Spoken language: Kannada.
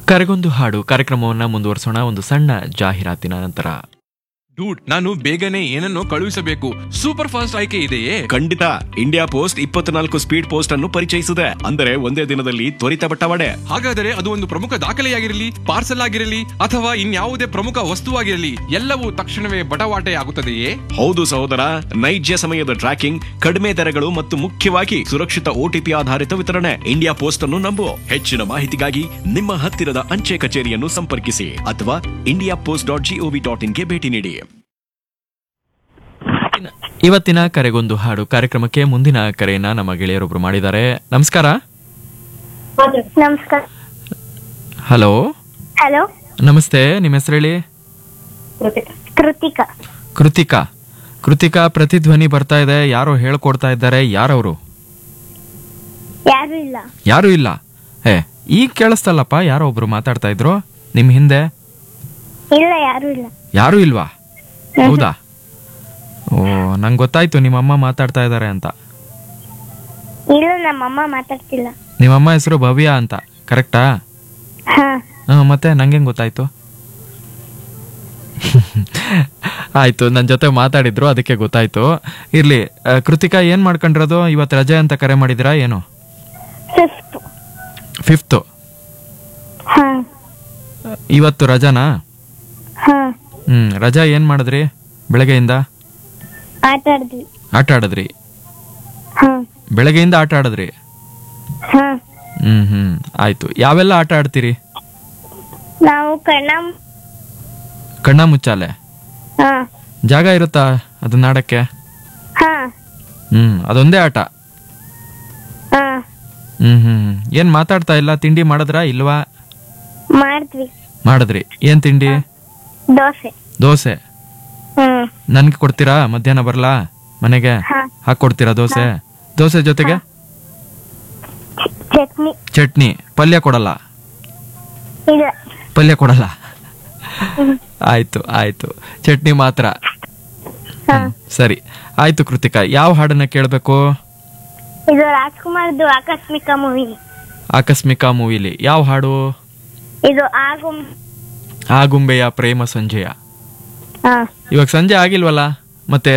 ಕರೆಗೊಂದು ಹಾಡು ಕಾರ್ಯಕ್ರಮವನ್ನ ಮುಂದುವರಿಸೋಣ ಒಂದು ಸಣ್ಣ ಜಾಹೀರಾತಿನ ನಂತರ ಡೂಡ್ ನಾನು ಬೇಗನೆ ಏನನ್ನೋ ಕಳುಹಿಸಬೇಕು ಸೂಪರ್ ಫಾಸ್ಟ್ ಆಯ್ಕೆ ಇದೆಯೇ ಖಂಡಿತ ಇಂಡಿಯಾ ಪೋಸ್ಟ್ ಇಪ್ಪತ್ನಾಲ್ಕು ಸ್ಪೀಡ್ ಪೋಸ್ಟ್ ಅನ್ನು ಪರಿಚಯಿಸಿದೆ ಅಂದರೆ ಒಂದೇ ದಿನದಲ್ಲಿ ತ್ವರಿತ ಬಟ್ಟವಾಡೆ ಹಾಗಾದರೆ ಅದು ಒಂದು ಪ್ರಮುಖ ದಾಖಲೆಯಾಗಿರಲಿ ಪಾರ್ಸಲ್ ಆಗಿರಲಿ ಅಥವಾ ಇನ್ಯಾವುದೇ ಪ್ರಮುಖ ವಸ್ತುವಾಗಿರಲಿ ಎಲ್ಲವೂ ತಕ್ಷಣವೇ ಬಟವಾಟೆ ಆಗುತ್ತದೆಯೇ ಹೌದು ಸಹೋದರ ನೈಜ ಸಮಯದ ಟ್ರ್ಯಾಕಿಂಗ್ ಕಡಿಮೆ ದರಗಳು ಮತ್ತು ಮುಖ್ಯವಾಗಿ ಸುರಕ್ಷಿತ ಓಟಿಪಿ ಆಧಾರಿತ ವಿತರಣೆ ಇಂಡಿಯಾ ಪೋಸ್ಟ್ ಅನ್ನು ನಂಬು ಹೆಚ್ಚಿನ ಮಾಹಿತಿಗಾಗಿ ನಿಮ್ಮ ಹತ್ತಿರದ ಅಂಚೆ ಕಚೇರಿಯನ್ನು ಸಂಪರ್ಕಿಸಿ ಅಥವಾ India post dot G O V dot ಇನ್ಗೆ ಭೇಟಿ ನೀಡಿ ಇವತ್ತಿನ ಕರೆಗೊಂದು ಹಾಡು ಕಾರ್ಯಕ್ರಮಕ್ಕೆ ಮುಂದಿನ ಕರೆಯನ್ನ ನಮ್ಮ ಗೆಳೆಯರೊಬ್ರು ಮಾಡಿದ್ದಾರೆ ನಮಸ್ಕಾರ ನಮಸ್ಕಾರ ಹಲೋ ಹಲೋ ನಮಸ್ತೆ ನಿಮ್ಮ ಹೆಸರು ಹೇಳಿ ಕೃತಿಕಾ ಕೃತಿಕಾ ಕೃತಿಕಾ ಪ್ರತಿಧ್ವನಿ ಬರ್ತಾ ಇದೆ ಯಾರೋ ಹೇಳ್ಕೊಡ್ತಾ ಇದ್ದಾರೆ ಯಾರವರು ಯಾರು ಇಲ್ಲ ಯಾರು ಇಲ್ಲ ಏ ಈಗ ಕೇಳಿಸ್ತಲ್ಲಪ್ಪ ಯಾರೋ ಒಬ್ರು ಮಾತಾಡ್ತಾ ಇದ್ರು ನಿಮ್ ಹಿಂದೆ ಇಲ್ಲ ಯಾರು ಇಲ್ಲ ಯಾರು ಇಲ್ವಾ ಹೌದಾ ಓ ನಂಗೆ ಗೊತ್ತಾಯ್ತು ನಿಮ್ಮಮ್ಮ ಮಾತಾಡ್ತಾ ಇದ್ದಾರೆ ಅಂತ ಇಲ್ಲ ನಮ್ಮಮ್ಮ ಮಾತಾಡ್ತಿಲ್ಲ ನಿಮ್ಮಮ್ಮ ಹೆಸರು ಭವ್ಯ ಅಂತ ಕರೆಕ್ಟಾ ಹಾ ಹ್ಮ್ ಮತ್ತೆ ನಂಗೆ ಗೊತ್ತಾಯ್ತು ಆಯ್ತು ನನ್ನ ಜೊತೆ ಮಾತಾಡಿದ್ರು ಅದಕ್ಕೆ ಗೊತ್ತಾಯ್ತು ಇರ್ಲಿ ಆ, ಕೃತಿಕಾ ಏನ್ ಮಾಡ್ಕೊಂಡಿರೋದು ಇವತ್ತು ರಜೆ ಅಂತ ಕರೆ ಮಾಡಿದಿರಾ ಏನು ಫಿಫ್ತ್ ಫಿಫ್ತು ಹಾ ಇವತ್ತು ರಜಾನಾ ಹಾ ಹ್ಮ್ ರಜಾ ಏನ್ ಮಾಡಿದ್ರಿ ಬೆಳಗ್ಗೆಯಿಂದ ಆಟ ಆಡಿದ್ವಿ ಆಟ ಆಡಿದ್ರಿ ಹಾ ಬೆಳಗ್ಗೆಯಿಂದ ಆಟ ಆಡಿದ್ರಿ ಹಾ ಹ್ಮ್ ಹ್ಮ್ ಆಯ್ತು ಯಾವೆಲ್ಲ ಆಟ ಆಡ್ತೀರಿ ನಾವು ಕಣ್ಣ ಕಣ್ಣ ಮುಚ್ಚಾಲೆ ಹಾ ಜಾಗ ಇರುತ್ತಾ ಅದನ್ನ ಆಡಕ್ಕೆ ಹಾ ಹ್ಮ್ ಅದೊಂದೇ ಆಟ ಹಾ ಹ್ಮ್ ಹ್ಮ್ ಏನ್ ಮಾತಾಡ್ತಾ ಇಲ್ಲ ತಿಂಡಿ ಮಾಡಿದ್ರಾ ಇಲ್ವಾ ಮಾಡಿದ್ವಿ ಮಾಡಿದ್ರಿ ಏನ್ ತಿಂಡಿ ದೋಸೆ ದೋಸೆ ಹ್ಮ್ ನನ್ಗೆ ಕೊಡ್ತೀರಾ ಮಧ್ಯಾಹ್ನ ಬರ್ಲಾ ಮನೆಗೆ ಹಾ ಹಾಕೊಡ್ತೀರಾ ದೋಸೆ ದೋಸೆ ಜೊತೆಗೆ ಚಟ್ನಿ ಚಟ್ನಿ ಪಲ್ಯ ಕೊಡಲ್ಲ ಇಲ್ಲ ಪಲ್ಯ ಕೊಡಲ್ಲ ಆಯ್ತು ಆಯ್ತು ಚಟ್ನಿ ಮಾತ್ರ ಹಾ ಹ್ಮ್, ಸರಿ ಆಯ್ತು ಕೃತಿಕಾ ಯಾವ ಹಾಡನ್ನ ಕೇಳಬೇಕು ಇದು ರಾಜ್ಕುಮಾರ್ದು ಆಕಸ್ಮಿಕ ಮೂವಿ ಆಕಸ್ಮಿಕ ಮೂವಿಲಿ ಯಾವ ಹಾಡು ಇದು ಆಗು ಆಗುಂಬೆಯ ಪ್ರೇಮ ಸಂಜೆಯ ಹಾ ಇವಾಗ ಸಂಜೆ ಆಗಿಲ್ವಲ್ಲ ಮತ್ತೆ